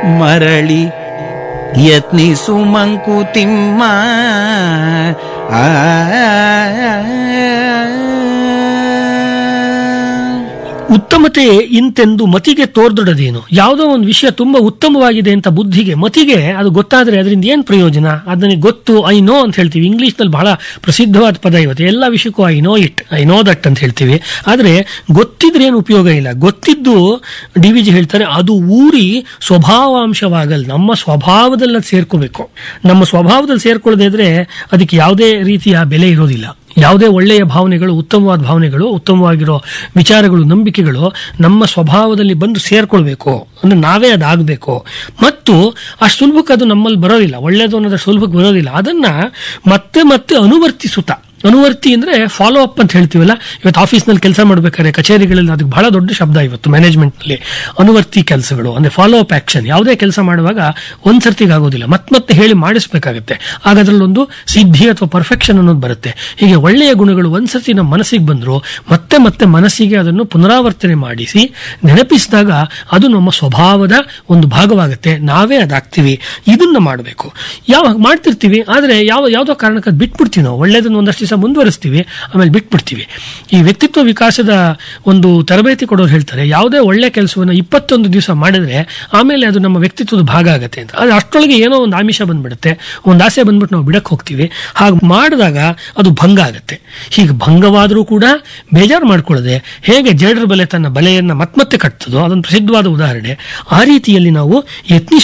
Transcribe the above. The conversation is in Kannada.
ಮರಳಿ ಯತ್ನಿಸು ಮಂಕುತಿಮ್ಮ ಆ ಉತ್ತಮತೆ ಇಂತೆಂದು ಮತಿಗೆ ತೋರ್ದೊಡದೇನು ಯಾವುದೋ ಒಂದು ವಿಷಯ ತುಂಬಾ ಉತ್ತಮವಾಗಿದೆ ಅಂತ ಬುದ್ಧಿಗೆ ಮತಿಗೆ ಅದು ಗೊತ್ತಾದ್ರೆ ಅದರಿಂದ ಏನ್ ಪ್ರಯೋಜನ ಅದನ್ನ ಗೊತ್ತು ಐ ನೋ ಅಂತ ಹೇಳ್ತೀವಿ ಇಂಗ್ಲಿಷ್ ನಲ್ಲಿ ಬಹಳ ಪ್ರಸಿದ್ಧವಾದ ಪದ ಇವತ್ತು ಎಲ್ಲ ವಿಷಯಕ್ಕೂ I know it I know that ಅಂತ ಹೇಳ್ತೀವಿ ಆದ್ರೆ ಗೊತ್ತಿದ್ರೆ ಏನು ಉಪಯೋಗ ಇಲ್ಲ ಗೊತ್ತಿದ್ದು ಡಿ ವಿ ಜಿ ಹೇಳ್ತಾರೆ ಅದು ಊರಿ ಸ್ವಭಾವಾಂಶವಾಗಲ್ ನಮ್ಮ ಸ್ವಭಾವದಲ್ಲಿ ಅದು ಸೇರ್ಕೋಬೇಕು ನಮ್ಮ ಸ್ವಭಾವದಲ್ಲಿ ಸೇರ್ಕೊಳ್ಳದೆ ಇದ್ರೆ ಅದಕ್ಕೆ ಯಾವುದೇ ರೀತಿಯ ಬೆಲೆ ಇರೋದಿಲ್ಲ ಯಾವುದೇ ಒಳ್ಳೆಯ ಭಾವನೆಗಳು ಉತ್ತಮವಾದ ಭಾವನೆಗಳು ಉತ್ತಮವಾಗಿರೋ ವಿಚಾರಗಳು ನಂಬಿಕೆಗಳು ನಮ್ಮ ಸ್ವಭಾವದಲ್ಲಿ ಬಂದು ಸೇರ್ಕೊಳ್ಬೇಕು ಅಂದ್ರೆ ನಾವೇ ಅದಾಗಬೇಕು ಮತ್ತು ಅಷ್ಟು ಸುಲಭಕ್ಕೆ ಅದು ನಮ್ಮಲ್ಲಿ ಬರೋದಿಲ್ಲ ಒಳ್ಳೇದು ಅನ್ನೋದು ಸುಲಭಕ್ಕೆ ಬರೋದಿಲ್ಲ ಅದನ್ನ ಮತ್ತೆ ಮತ್ತೆ ಅನುವರ್ತಿಸುತ್ತಾ ಅನುವರ್ತಿ ಅಂದ್ರೆ ಫಾಲೋ ಅಪ್ ಅಂತ ಹೇಳ್ತೀವಲ್ಲ ಇವತ್ತು ಆಫೀಸ್ನಲ್ಲಿ ಕೆಲಸ ಮಾಡ್ಬೇಕಾದ್ರೆ ಕಚೇರಿಗಳಲ್ಲಿ ಅದಕ್ಕೆ ಬಹಳ ದೊಡ್ಡ ಶಬ್ದ ಇವತ್ತು ಮ್ಯಾನೇಜ್ಮೆಂಟ್ ನಲ್ಲಿ ಅನುವರ್ತಿ ಕೆಲಸಗಳು ಅಂದ್ರೆ ಫಾಲೋ ಅಪ್ ಆಕ್ಷನ್ ಯಾವುದೇ ಕೆಲಸ ಮಾಡುವಾಗ ಒಂದ್ ಸರ್ತಿಗೆ ಆಗೋದಿಲ್ಲ ಮತ್ ಮತ್ತೆ ಹೇಳಿ ಮಾಡಿಸ್ಬೇಕಾಗುತ್ತೆ ಆಗ ಅದ್ರಲ್ಲೊಂದು ಸಿದ್ಧಿ ಅಥವಾ ಪರ್ಫೆಕ್ಷನ್ ಅನ್ನೋದು ಬರುತ್ತೆ ಹೀಗೆ ಒಳ್ಳೆಯ ಗುಣಗಳು ಒಂದ್ಸರ್ತಿ ನಮ್ಮ ಮನಸ್ಸಿಗೆ ಬಂದ್ರು ಮತ್ತೆ ಮತ್ತೆ ಮನಸ್ಸಿಗೆ ಅದನ್ನು ಪುನರಾವರ್ತನೆ ಮಾಡಿಸಿ ನೆನಪಿಸಿದಾಗ ಅದು ನಮ್ಮ ಸ್ವಭಾವದ ಒಂದು ಭಾಗವಾಗುತ್ತೆ ನಾವೇ ಅದಾಗ್ತೀವಿ ಇದನ್ನ ಮಾಡಬೇಕು ಯಾವ ಮಾಡ್ತಿರ್ತೀವಿ ಆದ್ರೆ ಯಾವ ಯಾವ್ದೋ ಕಾರಣಕ್ಕೆ ಅದ್ ಬಿಟ್ಬಿಡ್ತೀವಿ ನಾವು ಒಳ್ಳೇದನ್ನ ಒಂದಷ್ಟು ದಿವಸ ಮುಂದುವರಿಸ್ತೀವಿ ಆಮೇಲೆ ಬಿಟ್ಬಿಡ್ತೀವಿ ಈ ವ್ಯಕ್ತಿತ್ವ ವಿಕಾಸದ ಒಂದು ತರಬೇತಿ ಕೊಡೋರು ಹೇಳ್ತಾರೆ ಯಾವುದೇ ಒಳ್ಳೆ ಕೆಲಸವನ್ನ ಇಪ್ಪತ್ತೊಂದು ದಿವಸ ಮಾಡಿದ್ರೆ ಆಮೇಲೆ ಅದು ನಮ್ಮ ವ್ಯಕ್ತಿತ್ವದ ಭಾಗ ಆಗುತ್ತೆ ಅಂತ ಅದು ಅಷ್ಟರೊಳಗೆ ಏನೋ ಒಂದು ಆಮಿಷ ಬಂದ್ಬಿಡುತ್ತೆ ಒಂದು ಆಸೆ ಬಂದ್ಬಿಟ್ಟು ನಾವು ಬಿಡಕ್ ಹೋಗ್ತೀವಿ ಹಾಗೆ ಮಾಡಿದಾಗ ಅದು ಭಂಗ ಆಗುತ್ತೆ ಹೀಗೆ ಭಂಗವಾದರೂ ಕೂಡ ಬೇಜಾರು ಮಾಡ್ಕೊಳ್ಳದೆ ಹೇಗೆ ಜೇಡರ ಬಲೆ ತನ್ನ ಬಲೆಯನ್ನ ಮತ್ಮತ್ತೆ ಕಟ್ತದೋ ಅದೊಂದು ಪ್ರಸಿದ್ಧವಾದ ಉದಾಹರಣೆ ಆ ರೀತಿಯಲ್ಲಿ ನಾವು ಯತ್ನಿಸ